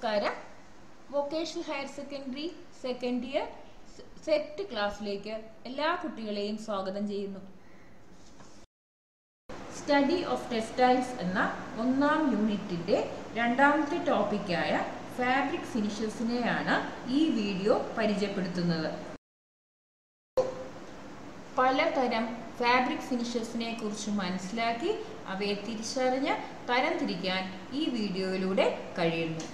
നമസ്കാരം vocational higher secondary second year set ക്ലാസ്സിലേക്ക് എല്ലാ കുട്ടികളെയും സ്വാഗതം ചെയ്യുന്നു സ്റ്റഡി ഓഫ് ടെക്സ്റ്റൈൽസ് എന്ന ഒന്നാം യൂണിറ്റിന്റെ രണ്ടാമത്തെ ടോപ്പിക്കായ ഫാബ്രിക് ഫിനിഷസിനെയാണ് ഈ വീഡിയോ പരിചയപ്പെടുത്തുന്നത് പലതരം ഫാബ്രിക് ഫിനിഷസിനെ കുറിച്ച് മനസ്സിലാക്കി അവയെ തിരിച്ചറിഞ്ഞ് തരംതിരിക്കാൻ ഈ വീഡിയോയിലൂടെ കഴിയുന്നു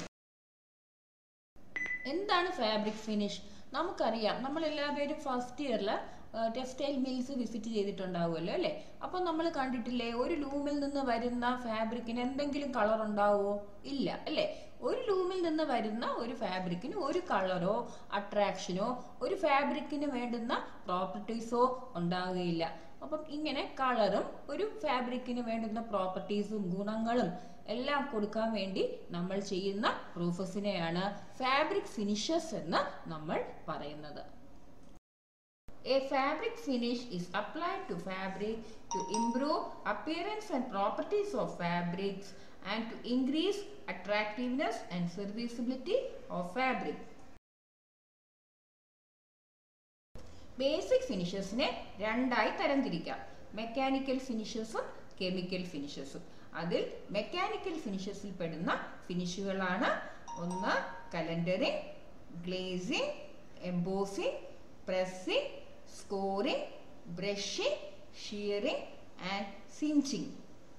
എന്താണ് ഫാബ്രിക് ഫിനിഷ് നമുക്കറിയാം നമ്മൾ എല്ലാവരും ഫസ്റ്റ് ഇയറിൽ ടെക്സ്റ്റൈൽ മിൽസ് വിസിറ്റ് ചെയ്തിട്ടുണ്ടാവുമല്ലോ അല്ലേ അപ്പം നമ്മൾ കണ്ടിട്ടില്ലേ ഒരു ലൂമിൽ നിന്ന് വരുന്ന ഫാബ്രിക്കിന് എന്തെങ്കിലും കളർ ഉണ്ടാവുമോ ഇല്ല അല്ലേ ഒരു ലൂമിൽ നിന്ന് വരുന്ന ഒരു ഫാബ്രിക്കിന് ഒരു കളറോ അട്രാക്ഷനോ ഒരു ഫാബ്രിക്കിന് വേണ്ടുന്ന പ്രോപ്പർട്ടീസോ ഉണ്ടാവുകയില്ല അപ്പം ഇങ്ങനെ കളറും ഒരു ഫാബ്രിക്കിന് വേണ്ടുന്ന പ്രോപ്പർട്ടീസും ഗുണങ്ങളും എല്ലാം കൊടുക്കാൻ വേണ്ടി നമ്മൾ ചെയ്യുന്ന പ്രോസസ്സിനെയാണ് ഫാബ്രിക് ഫിനിഷസ് എന്ന് നമ്മൾ പറയുന്നത് A fabric finish is applied to fabric to improve appearance and properties of fabrics and to increase attractiveness and serviceability of fabric. Basic ഫിനിഷസിനെ രണ്ടായി തരംതിരിക്കാം മെക്കാനിക്കൽ ഫിനിഷസും കെമിക്കൽ ഫിനിഷസും അതിൽ മെക്കാനിക്കൽ ഫിനിഷസിൽ പെടുന്ന ഫിനിഷുകളാണ് ഒന്ന് calendering glazing embossing pressing scoring brushing shearing and singeing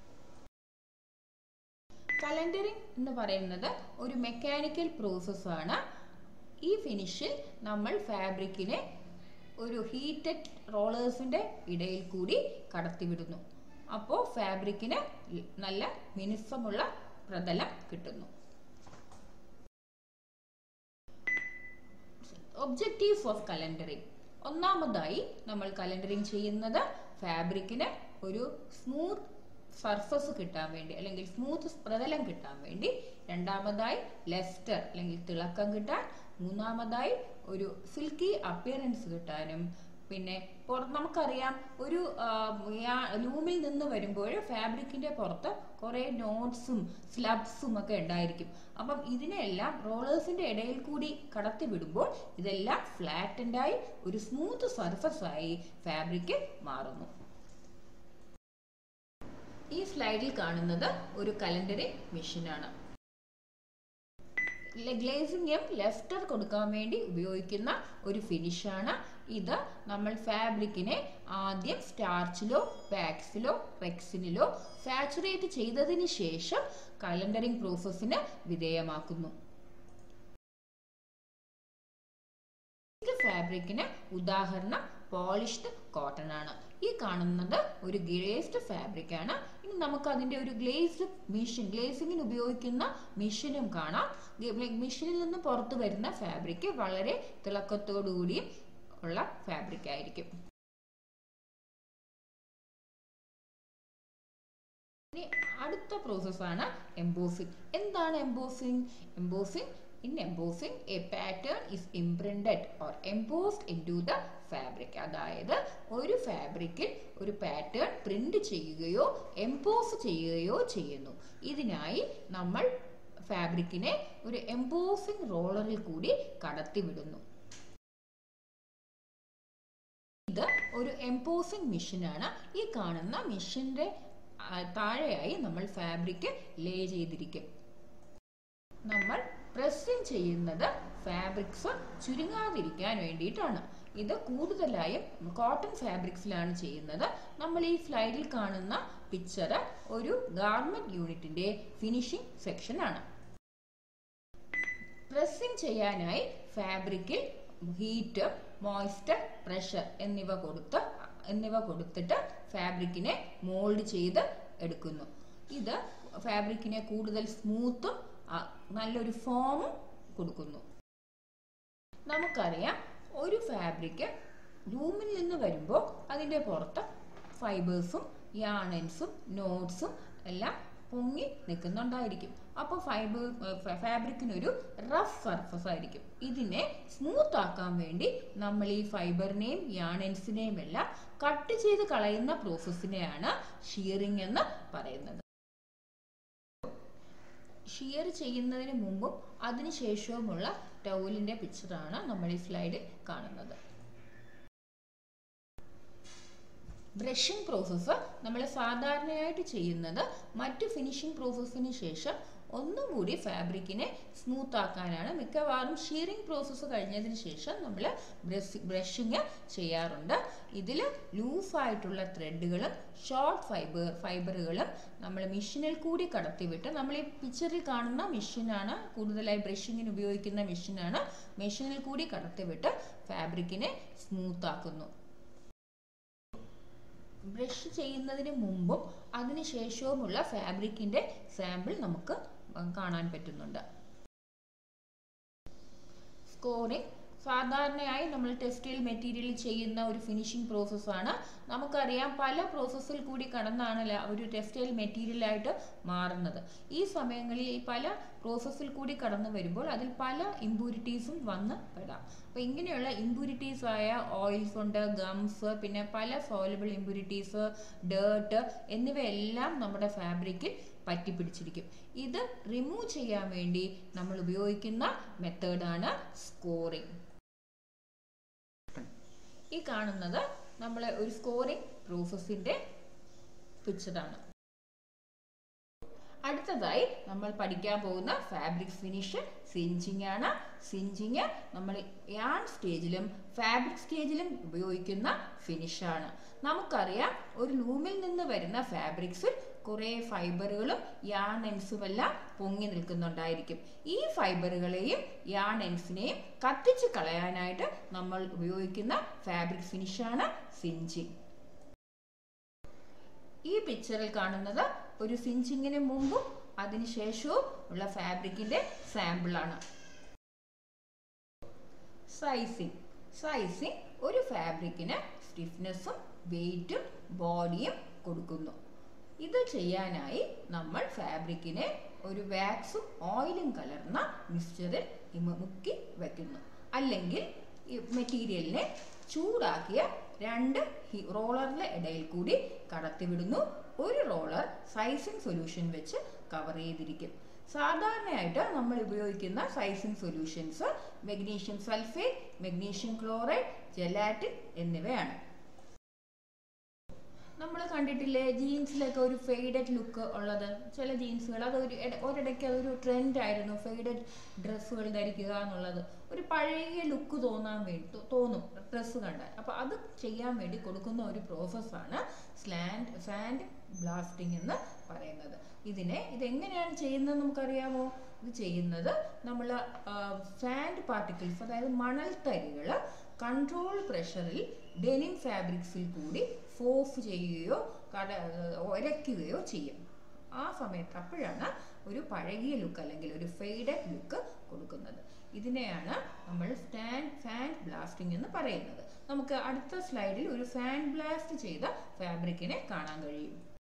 calendering എന്ന് പറയുന്നത് ഒരു മെക്കാനിക്കൽ പ്രോസസ്സാണ് ഈ ഫിനിഷിൽ നമ്മൾ ഫാബ്രിക്കിനെ ഒരു ഹീറ്റഡ് റോളേഴ്സിന്റെ ഇടയിൽ കൂടി കടത്തിവിടുന്നു അപ്പോൾ ഫാബ്രിക്കിന് നല്ല മിനുസമുള്ള പ്രതലം കിട്ടുന്നു ഒബ്ജക്റ്റീവ്സ് ഓഫ് കലണ്ടറിംഗ് ഒന്നാമതായി നമ്മൾ കലണ്ടറിംഗ് ചെയ്യുന്നത് ഫാബ്രിക്കിന് ഒരു സ്മൂത്ത് സർഫസ് കിട്ടാൻ വേണ്ടി അല്ലെങ്കിൽ സ്മൂത്ത് പ്രതലം കിട്ടാൻ വേണ്ടി രണ്ടാമതായി ലെസ്റ്റർ അല്ലെങ്കിൽ തിളക്കം കിട്ടാൻ മൂന്നാമതായി ഒരു സിൽക്കി അപ്പിയറൻസ് കിട്ടാനും പിന്നെ നമുക്കറിയാം ഒരു ലൂമിൽ നിന്ന് വരുമ്പോൾ ഫാബ്രിക്കിന്റെ പുറത്ത് കുറെ നോട്ട്സും സ്ലബ്സും ഒക്കെ ഉണ്ടായിരിക്കും അപ്പം ഇതിനെല്ലാം റോളേഴ്സിന്റെ ഇടയിൽ കൂടി കടത്തി വിടുമ്പോൾ ഇതെല്ലാം ഫ്ലാറ്റൻഡായി ഒരു സ്മൂത്ത് സർഫസ് ആയി ഫാബ്രിക് മാറുന്നു ഈ സ്ലൈഡിൽ കാണുന്നത് ഒരു കലണ്ടറിംഗ് മെഷീനാണ് ഗ്ലേസിംഗും ലെഫ്റ്റർ കൊടുക്കാൻ വേണ്ടി ഉപയോഗിക്കുന്ന ഒരു ഫിനിഷാണ് ഇത് നമ്മൾ ഫാബ്രിക്കിനെ ആദ്യം സ്റ്റാർച്ചിലോ വാക്സിലോ റെക്സിനിലോ സാച്ചുറേറ്റ് ചെയ്തതിന് ശേഷം കലണ്ടറിംഗ് പ്രോസസ്സിന് വിധേയമാക്കുന്നു ഫാബ്രിക്കിന് ഉദാഹരണം പോളിഷ്ഡ് കോട്ടൺ ആണ് ഈ കാണുന്നത് ഒരു ഗ്ലേസ്ഡ് ഫാബ്രിക് ആണ് ഇനി നമുക്ക് അതിന്റെ ഒരു ഗ്ലേസ്ഡ് മെഷീൻ ഗ്ലേസിങ്ങിന് ഉപയോഗിക്കുന്ന മെഷീനും കാണാം മെഷീനിൽ നിന്ന് പുറത്തു വരുന്ന ഫാബ്രിക് വളരെ തിളക്കത്തോടുകൂടിയും ഉള്ള ഫാബ്രിക് ആയിരിക്കും ഇനി അടുത്ത പ്രോസസ്സാണ് എംബോസിംഗ് എന്താണ് embossing embossing In embossing, a pattern is imprinted or embossed into the fabric. അതായത് ഒരു ഫാബ്രിക്കിൽ ഒരു പാറ്റേൺ പ്രിന്റ് ചെയ്യുകയോ എംബോസ് ചെയ്യുകയോ ചെയ്യുന്നു ഇതിനായി നമ്മൾ ഫാബ്രിക്കിനെ ഒരു എംബോസിംഗ് റോളറിൽ കൂടി കടത്തിവിടുന്നു ഇത് ഒരു എംബോസിംഗ് മെഷീനാണ് ഈ കാണുന്ന മെഷീന്റെ താഴെയായി നമ്മൾ ഫാബ്രിക് ലേ ചെയ്തിരിക്കും നമ്മൾ പ്രസ്സിങ് ചെയ്യുന്നത് ഫാബ്രിക്സ് ചുരുങ്ങാതിരിക്കാൻ വേണ്ടിയിട്ടാണ് ഇത് കൂടുതലായും കോട്ടൺ ഫാബ്രിക്സിലാണ് ചെയ്യുന്നത് നമ്മൾ ഈ സ്ലൈഡിൽ കാണുന്ന പിക്ചർ ഒരു ഗാർമെന്റ് യൂണിറ്റിന്റെ ഫിനിഷിംഗ് സെക്ഷൻ ആണ് പ്രസ്സിംഗ് ചെയ്യാനായി ഫാബ്രിക്കിൽ ഹീറ്റ് മോയ്സ്ചർ പ്രഷർ എന്നിവ കൊടുത്ത് എന്നിവ കൊടുത്തിട്ട് ഫാബ്രിക്കിനെ മോൾഡ് ചെയ്ത് എടുക്കുന്നു ഇത് ഫാബ്രിക്കിനെ കൂടുതൽ സ്മൂത്തും നല്ലൊരു ഫോമും കൊടുക്കുന്നു നമുക്കറിയാം ഒരു ഫാബ്രിക് ലൂമിൽ നിന്ന് വരുമ്പോൾ അതിൻ്റെ പുറത്ത് ഫൈബേഴ്സും യാണൻസും നോട്ട്സും എല്ലാം പൊങ്ങി നിൽക്കുന്നുണ്ടായിരിക്കും അപ്പോൾ ഫൈബർ ഫാബ്രിക്കിനൊരു റഫ് സർഫസ് ആയിരിക്കും ഇതിനെ സ്മൂത്ത് ആക്കാൻ വേണ്ടി നമ്മൾ ഈ ഫൈബറിനെയും യാണൻസിനെയും എല്ലാം കട്ട് ചെയ്ത് കളയുന്ന പ്രോസസ്സിനെയാണ് ഷിയറിംഗ് എന്ന് പറയുന്നത് ഷിയർ ചെയ്യുന്നതിന് മുമ്പും അതിനുശേഷവുമുള്ള ടൗലിൻ്റെ പിക്ചറാണ് നമ്മൾ ഈ സ്ലൈഡിൽ കാണുന്നത് ബ്രഷിംഗ് പ്രോസസ്സ് നമ്മൾ സാധാരണയായിട്ട് ചെയ്യുന്നത് മറ്റു ഫിനിഷിംഗ് പ്രോസസ്സിന് ശേഷം ഒന്നും കൂടി ഫാബ്രിക്കിനെ സ്മൂത്ത് ആക്കാനാണ് മിക്കവാറും ഷീറിംഗ് പ്രോസസ്സ് കഴിഞ്ഞതിന് ശേഷം നമ്മൾ ബ്രഷിങ് ചെയ്യാറുണ്ട് ഇതിൽ ലൂസായിട്ടുള്ള ത്രെഡുകളും ഷോർട്ട് ഫൈബർ ഫൈബറുകളും നമ്മൾ മെഷീനിൽ കൂടി കടത്തിവിട്ട് നമ്മൾ ഈ പിക്ചറിൽ കാണുന്ന മെഷീനാണ് കൂടുതലായി ബ്രഷിങ്ങിന് ഉപയോഗിക്കുന്ന മെഷീനാണ് മെഷീനിൽ കൂടി കടത്തിവിട്ട് ഫാബ്രിക്കിനെ സ്മൂത്ത് ആക്കുന്നു ബ്രഷ് ചെയ്യുന്നതിന് മുമ്പും അതിനുശേഷവുമുള്ള ഫാബ്രിക്കിന്റെ സാമ്പിൾ നമുക്ക് കാണാൻ പറ്റുന്നുണ്ട് സ്കോറിംഗ് സാധാരണയായി നമ്മൾ ടെക്സ്റ്റൈൽ മെറ്റീരിയൽ ചെയ്യുന്ന ഒരു ഫിനിഷിംഗ് പ്രോസസ്സാണ് നമുക്കറിയാം പല പ്രോസസ്സിൽ കൂടി കടന്നാണ് ഒരു ടെക്സ്റ്റൈൽ മെറ്റീരിയലായിട്ട് മാറുന്നത് ഈ സമയങ്ങളിൽ ഈ പല പ്രോസസ്സിൽ കൂടി കടന്നു വരുമ്പോൾ അതിൽ പല ഇമ്പ്യൂരിറ്റീസും വന്ന് പെടാം അപ്പോൾ ഇങ്ങനെയുള്ള ഇമ്പ്യൂരിറ്റീസ് ആയ ഓയിൽസ് ഉണ്ട് ഗംസ് പിന്നെ പല സോലബിൾ ഇമ്പ്യൂരിറ്റീസ് ഡേർട്ട് എന്നിവയെല്ലാം നമ്മുടെ ഫാബ്രിക്കിൽ പറ്റിപ്പിടിച്ചിരിക്കും ഇത് റിമൂവ് ചെയ്യാൻ വേണ്ടി നമ്മൾ ഉപയോഗിക്കുന്ന മെത്തേഡാണ് സ്കോറിംഗ് ഈ കാണുന്നത് നമ്മളെ ഒരു സ്കോറിംഗ് പ്രോസസ്സിന്റെ പിക്ചറാണ് അടുത്തതായി നമ്മൾ പഠിക്കാൻ പോകുന്ന ഫാബ്രിക് ഫിനിഷ് സിഞ്ചിങ് ആണ് സിഞ്ചിങ് നമ്മൾ യാൺ സ്റ്റേജിലും ഫാബ്രിക് സ്റ്റേജിലും ഉപയോഗിക്കുന്ന ഫിനിഷാണ് നമുക്കറിയാം ഒരു ലൂമിൽ നിന്ന് വരുന്ന ഫാബ്രിക്സിൽ കുറേ ഫൈബറുകളും യാൺ എൻസുമെല്ലാം പൊങ്ങി നിൽക്കുന്നുണ്ടായിരിക്കും ഈ ഫൈബറുകളെയും യാൺ എൻസിനെയും കത്തിച്ച് കളയാനായിട്ട് നമ്മൾ ഉപയോഗിക്കുന്ന ഫാബ്രിക് ഫിനിഷാണ് സിഞ്ചിങ് ഈ പിക്ചറിൽ കാണുന്നത് ഒരു സിഞ്ചിങ്ങിന് മുമ്പും അതിനുശേഷവും ഉള്ള ഫാബ്രിക്കിന്റെ സാമ്പിളാണ് സൈസിങ് സൈസിങ് ഒരു ഫാബ്രിക്കിന് സ്റ്റിഫ്നെസ്സും വെയിറ്റും ബോഡിയും കൊടുക്കുന്നു ഇത് ചെയ്യാനായി നമ്മൾ ഫാബ്രിക്കിനെ ഒരു വാക്സും ഓയിലും കലർന്ന മിക്സ്ചറിൽ മുക്കി വയ്ക്കുന്നു അല്ലെങ്കിൽ ഈ മെറ്റീരിയലിനെ ചൂടാക്കിയ രണ്ട് റോളറിന്റെ ഇടയിൽ കൂടി കടത്തിവിടുന്നു ഒരു റോളർ സൈസിങ് സൊല്യൂഷൻ വെച്ച് കവർ ചെയ്തിരിക്കും സാധാരണയായിട്ട് നമ്മൾ ഉപയോഗിക്കുന്ന sizing solutions magnesium sulphate magnesium chloride gelatin എന്നിവയാണ് നമ്മൾ കണ്ടിട്ടില്ലേ ജീൻസിലൊക്കെ ഒരു ഫെയ്ഡഡ് ലുക്ക് ഉള്ളത് ചില ജീൻസുകൾ അത് ഒരു ഒരിടയ്ക്ക് അതൊരു ട്രെൻഡ് ആയിരുന്നു ഫെയ്ഡഡ് ഡ്രസ്സുകൾ ധരിക്കുക എന്നുള്ളത് ഒരു പഴയ ലുക്ക് തോന്നാൻ വേണ്ടി തോന്നും ഡ്രസ്സ് കണ്ടാൽ അപ്പോൾ അത് ചെയ്യാൻ വേണ്ടി കൊടുക്കുന്ന ഒരു പ്രോസസ്സാണ് സ്ലാൻഡ് സാൻഡ് ബ്ലാസ്റ്റിംഗ് എന്ന് പറയുന്നത് ഇതിനെ ഇതെങ്ങനെയാണ് ചെയ്യുന്നത് നമുക്കറിയാമോ ഇത് ചെയ്യുന്നത് നമ്മൾ സാൻഡ് പാർട്ടിക്കിൾസ് അതായത് മണൽത്തരികൾ കൺട്രോൾ പ്രഷറിൽ ഡെനിം ഫാബ്രിക്സിൽ കൂടി ഫോഫ് ചെയ്യുകയോ കട ഉരയ്ക്കുകയോ ചെയ്യും ആ സമയത്ത് അപ്പോഴാണ് ഒരു പഴകിയ ലുക്ക് അല്ലെങ്കിൽ ഒരു ഫെയ്ഡഡ് ലുക്ക് കൊടുക്കുന്നത് ഇതിനെയാണ് നമ്മൾ സ്റ്റാൻഡ് ഫാൻ ബ്ലാസ്റ്റിംഗ് എന്ന് പറയുന്നത് നമുക്ക് അടുത്ത സ്ലൈഡിൽ ഒരു ഫാൻ ബ്ലാസ്റ്റ് ചെയ്ത ഫാബ്രിക്കിനെ കാണാൻ കഴിയും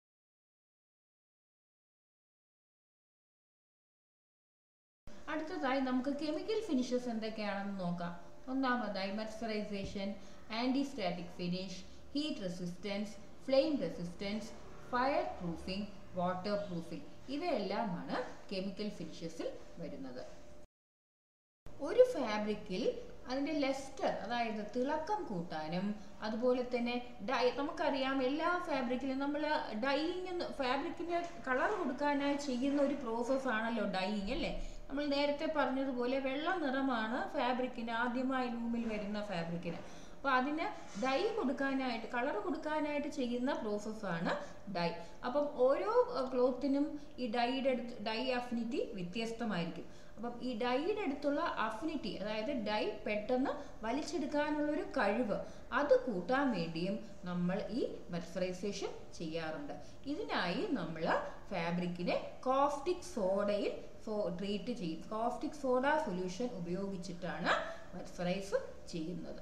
അടുത്തതായി നമുക്ക് കെമിക്കൽ ഫിനിഷസ് എന്തൊക്കെയാണെന്ന് നോക്കാം ഒന്നാമതായി mercerisation anti static finish heat resistance flame resistance fire proofing water proofing ഇവയെല്ലാമാണ് കെമിക്കൽ ഫിനിഷസിൽ വരുന്നത് ഒരു ഫാബ്രിക്കിൽ അതിൻ്റെ ലെസ്റ്റർ അതായത് തിളക്കം കൂട്ടാനും അതുപോലെ തന്നെ ഡൈ നമുക്കറിയാം എല്ലാ ഫാബ്രിക്കിലും നമ്മൾ ഡൈയിങ് ഫാബ്രിക്കിന് കളർ കൊടുക്കാനായി ചെയ്യുന്ന ഒരു പ്രോസസ്സ് ആണല്ലോ ഡൈയിങ് അല്ലേ നമ്മൾ നേരത്തെ പറഞ്ഞതുപോലെ വെള്ള നിറമാണ് ഫാബ്രിക്കിന് ആദ്യമായി ലൂമിൽ വരുന്ന ഫാബ്രിക്കിന് അപ്പോൾ അതിന് ഡൈ കൊടുക്കാനായിട്ട് കളർ കൊടുക്കാനായിട്ട് ചെയ്യുന്ന പ്രോസസ്സാണ് ഡൈ അപ്പം ഓരോ ക്ലോത്തിനും ഈ ഡൈയുടെ അടുത്ത് ഡൈ അഫിനിറ്റി വ്യത്യസ്തമായിരിക്കും അപ്പം ഈ ഡൈയുടെ അടുത്തുള്ള അഫിനിറ്റി അതായത് ഡൈ പെട്ടെന്ന് വലിച്ചെടുക്കാനുള്ളൊരു കഴിവ് അത് കൂട്ടാൻ വേണ്ടിയും നമ്മൾ ഈ മെർസറൈസേഷൻ ചെയ്യാറുണ്ട് ഇതിനായി നമ്മൾ ഫാബ്രിക്കിനെ കോഫ്റ്റിക് സോഡയിൽ സോ ട്രീറ്റ് ചെയ്യും കോഫ്റ്റിക് സോഡ സൊല്യൂഷൻ ഉപയോഗിച്ചിട്ടാണ് മെർസറൈസ് ചെയ്യുന്നത്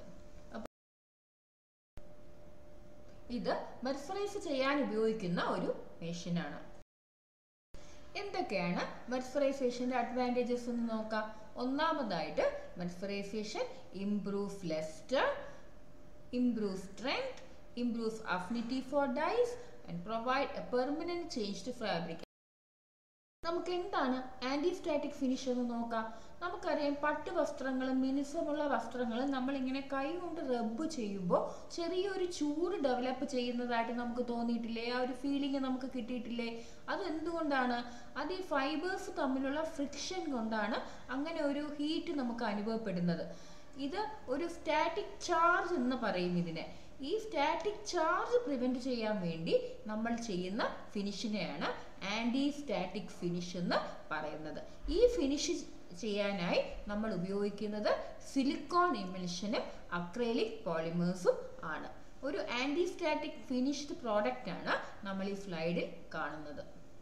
ഇത് മെർസറൈസ് ചെയ്യാൻ ഉപയോഗിക്കുന്ന ഒരു മെഷീനാണ് എന്തൊക്കെയാണ് മെർസറൈസേഷന്റെ അഡ്വാൻറ്റേജസ് എന്ന് നോക്കാം ഒന്നാമതായിട്ട് mercerisation improve lustre improve strength improve affinity for dyes and provide a permanent change to fabric നമുക്ക് എന്താണ് ആന്റി സ്റ്റാറ്റിക് ഫിനിഷ് എന്ന് നോക്കാം നമുക്കറിയാം പട്ട് വസ്ത്രങ്ങളും മിനുസമുള്ള വസ്ത്രങ്ങളും നമ്മളിങ്ങനെ കൈ കൊണ്ട് റബ്ബ് ചെയ്യുമ്പോൾ ചെറിയൊരു ചൂട് ഡെവലപ്പ് ചെയ്യുന്നതായിട്ട് നമുക്ക് തോന്നിയിട്ടില്ലേ ആ ഒരു ഫീലിംഗ് നമുക്ക് കിട്ടിയിട്ടില്ലേ അത് എന്തുകൊണ്ടാണ് അത് ഈ ഫൈബേഴ്സ് തമ്മിലുള്ള ഫ്രിക്ഷൻ കൊണ്ടാണ് അങ്ങനെ ഒരു ഹീറ്റ് നമുക്ക് അനുഭവപ്പെടുന്നത് ഇത് ഒരു സ്റ്റാറ്റിക് ചാർജ് എന്ന് പറയും ഇതിനെ ഈ സ്റ്റാറ്റിക് ചാർജ് പ്രിവെന്റ് ചെയ്യാൻ വേണ്ടി നമ്മൾ ചെയ്യുന്ന ഫിനിഷിനെയാണ് ആന്റി സ്റ്റാറ്റിക് ഫിനിഷ് എന്ന് പറയുന്നത് ഈ ഫിനിഷ് ചെയ്യാനായി നമ്മൾ ഉപയോഗിക്കുന്നത് സിലിക്കോൺ ഇമിൽഷനും അക്രൈലിക് പോളിമേഴ്സും ആണ് ഒരു ആന്റി സ്റ്റാറ്റിക് ഫിനിഷ്ഡ് പ്രോഡക്റ്റ് ആണ് നമ്മൾ ഈ സ്ലൈഡിൽ കാണുന്നത്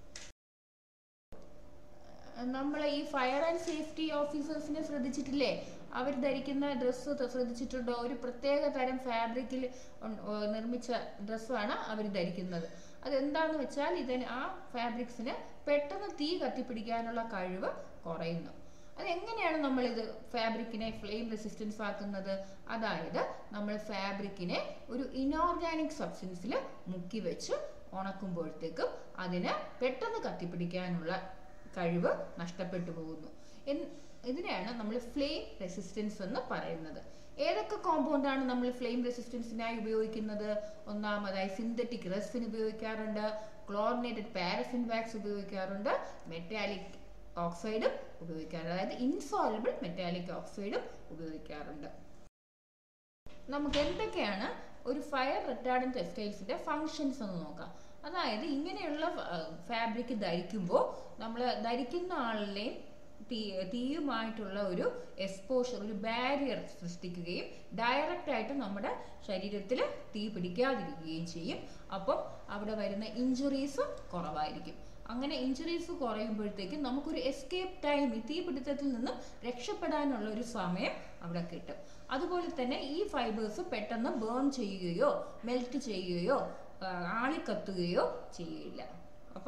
നമ്മൾ ഈ ഫയർ ആൻഡ് സേഫ്റ്റി ഓഫീസേഴ്സിനെ ശ്രദ്ധിച്ചിട്ടില്ലേ അവർ ധരിക്കുന്ന ഡ്രസ്സ് ശ്രദ്ധിച്ചിട്ടുണ്ടോ ഒരു പ്രത്യേക തരം ഫാബ്രിക്കിൽ നിർമ്മിച്ച ഡ്രസ്സാണ് അവർ ധരിക്കുന്നത് അതെന്താന്ന് വെച്ചാൽ ഇതിന് ആ ഫാബ്രിക്സിന് പെട്ടെന്ന് തീ കത്തിപ്പിടിക്കാനുള്ള കഴിവ് കുറയുന്നു അതെങ്ങനെയാണ് നമ്മൾ ഇത് ഫാബ്രിക്കിനെ ഫ്ലെയിം റെസിസ്റ്റൻസ് ആക്കുന്നത് അതായത് നമ്മൾ ഫാബ്രിക്കിനെ ഒരു ഇനോർഗാനിക് സബ്സ്റ്റൻസിൽ മുക്കി വെച്ച് ഉണക്കുമ്പോഴത്തേക്കും അതിന് പെട്ടെന്ന് കത്തിപ്പിടിക്കാനുള്ള കഴിവ് നഷ്ടപ്പെട്ടു പോകുന്നു ഇതിനെയാണ് നമ്മൾ ഫ്ലെയിം റെസിസ്റ്റൻസ് എന്ന് പറയുന്നത് ഏതൊക്കെ കോമ്പൗണ്ട് ആണ് നമ്മൾ ഫ്ലെയിം റെസിസ്റ്റൻസിനായി ഉപയോഗിക്കുന്നത് ഒന്നാമതായി സിന്തറ്റിക് റെസിൻ ഉപയോഗിക്കാറുണ്ട് ക്ലോറിനേറ്റഡ് പാരഫിൻ വാക്സ് ഉപയോഗിക്കാറുണ്ട് മെറ്റാലിക് ഓക്സൈഡും ഉപയോഗിക്കാറുണ്ട് അതായത് ഇൻസോൾബിൾ മെറ്റാലിക് ഓക്സൈഡും ഉപയോഗിക്കാറുണ്ട് നമുക്ക് എന്തൊക്കെയാണ് ഒരു ഫയർ റിട്ടാർഡൻ ടെക്സ്റ്റൈൽസിന്റെ ഫങ്ഷൻസ് എന്ന് നോക്കാം അതായത് ഇങ്ങനെയുള്ള ഫാബ്രിക് ധരിക്കുമ്പോൾ നമ്മൾ ധരിക്കുന്ന ആളിലെയും തീ തീയുമായിട്ടുള്ള ഒരു എക്സ്പോഷർ ഒരു ബാരിയർ സൃഷ്ടിക്കുകയും ഡയറക്റ്റ് ആയിട്ട് നമ്മുടെ ശരീരത്തിൽ തീ പിടിക്കാതിരിക്കുകയും ചെയ്യും അപ്പം അവിടെ വരുന്ന ഇഞ്ചുറീസും കുറവായിരിക്കും അങ്ങനെ ഇഞ്ചുറീസ് കുറയുമ്പോഴത്തേക്കും നമുക്കൊരു എസ്കേപ്പ് ടൈം ഈ തീപിടുത്തത്തിൽ നിന്നും രക്ഷപ്പെടാനുള്ള ഒരു സമയം അവിടെ കിട്ടും അതുപോലെ തന്നെ ഈ ഫൈബേഴ്സ് പെട്ടെന്ന് ബേൺ ചെയ്യുകയോ മെൽറ്റ് ചെയ്യുകയോ ആളിക്കത്തുകയോ ചെയ്യില്ല അപ്പൊ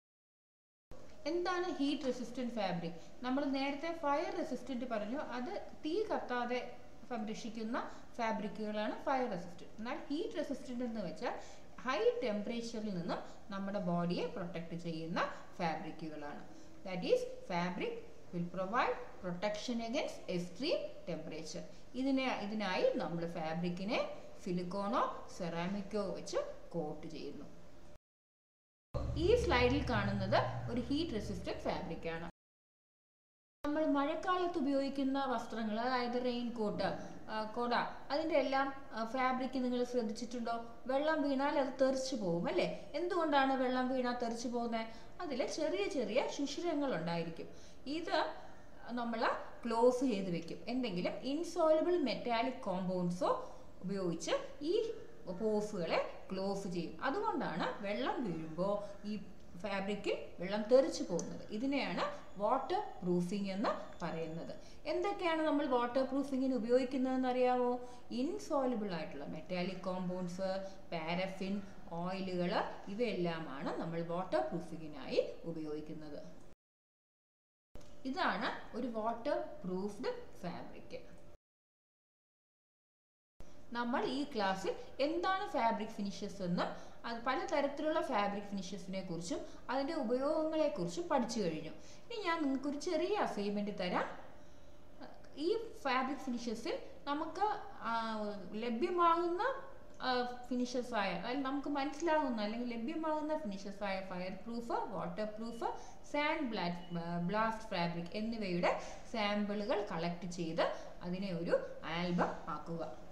എന്താണ് ഹീറ്റ് റെസിസ്റ്റന്റ് ഫാബ്രിക് നമ്മൾ നേരത്തെ ഫയർ റെസിസ്റ്റന്റ് പറഞ്ഞു അത് തീ കത്താതെ സംരക്ഷിക്കുന്ന ഫാബ്രിക്കുകളാണ് ഫയർ റെസിസ്റ്റന്റ് എന്നാൽ ഹീറ്റ് റെസിസ്റ്റന്റ് എന്ന് വെച്ചാൽ ഹൈ ടെമ്പറേച്ചറിൽ നിന്നും നമ്മുടെ ബോഡിയെ പ്രൊട്ടക്ട് ചെയ്യുന്ന ഫാബ്രിക്കുകളാണ് that is fabric will provide protection against extreme temperature ഇതിനെ ഇതിനായി നമ്മൾ ഫാബ്രിക്കിനെ സിലിക്കോണോ സെറാമിക്കോ വെച്ച് കോട്ട് ചെയ്യുന്നു ഈ സ്ലൈഡിൽ കാണുന്നത് ഒരു ഹീറ്റ് റെസിസ്റ്റന്റ് ഫാബ്രിക് ആണ് നമ്മൾ മഴക്കാലത്ത് ഉപയോഗിക്കുന്ന വസ്ത്രങ്ങൾ അതായത് റെയിൻ കോട്ട് കൊട അതിൻ്റെ എല്ലാം ഫാബ്രിക് നിങ്ങൾ ശ്രദ്ധിച്ചിട്ടുണ്ടോ വെള്ളം വീണാൽ അത് തെറിച്ചു പോകും അല്ലേ എന്തുകൊണ്ടാണ് വെള്ളം വീണാൽ തെറിച്ചു പോകുന്നത് അതിൽ ചെറിയ ചെറിയ ശിശിരങ്ങൾ ഉണ്ടായിരിക്കും ഇത് നമ്മൾ ക്ലോസ് ചെയ്ത് വെക്കും എന്തെങ്കിലും ഇൻസോലബിൾ മെറ്റാലിക് കോമ്പൗണ്ട്സോ ഉപയോഗിച്ച് ഈ പോസുകളെ ക്ലോസ് ചെയ്യും അതുകൊണ്ടാണ് വെള്ളം വീഴുമ്പോൾ ഈ ഫാബ്രിക്കിൽ വെള്ളം തെറിച്ചു പോകുന്നത് ഇതിനെയാണ് വാട്ടർ പ്രൂഫിംഗ് എന്ന് പറയുന്നത് എന്തൊക്കെയാണ് നമ്മൾ വാട്ടർ പ്രൂഫിങ്ങിന് ഉപയോഗിക്കുന്നതെന്ന് അറിയാമോ ഇൻസോലബിൾ ആയിട്ടുള്ള മെറ്റാലിക് കോമ്പൗണ്ട്സ് പാരഫിൻ ഓയിലുകൾ ഇവയെല്ലാമാണ് നമ്മൾ വാട്ടർ പ്രൂഫിങ്ങിനായി ഉപയോഗിക്കുന്നത് ഇതാണ് ഒരു വാട്ടർ പ്രൂഫ്ഡ് ഫാബ്രിക് നമ്മൾ ഈ ക്ലാസ്സിൽ എന്താണ് ഫാബ്രിക് ഫിനിഷസ് എന്നും അത് പലതരത്തിലുള്ള ഫാബ്രിക് ഫിനിഷസിനെ കുറിച്ചും അതിൻ്റെ ഉപയോഗങ്ങളെ കുറിച്ചും പഠിച്ചു കഴിഞ്ഞു ഇനി ഞാൻ നിങ്ങൾക്കൊരു ചെറിയ അസൈൻമെന്റ് തരാം ഈ ഫാബ്രിക് ഫിനിഷസിൽ നമുക്ക് ലഭ്യമാകുന്ന ഫിനിഷസ് ആയ അതായത് നമുക്ക് മനസ്സിലാകുന്ന അല്ലെങ്കിൽ ലഭ്യമാകുന്ന ഫിനിഷസ് ആയ fire proof water proof sand blast fabric എന്നിവയുടെ സാമ്പിളുകൾ കളക്ട് ചെയ്ത് അതിനെ ഒരു ആൽബം ആക്കുക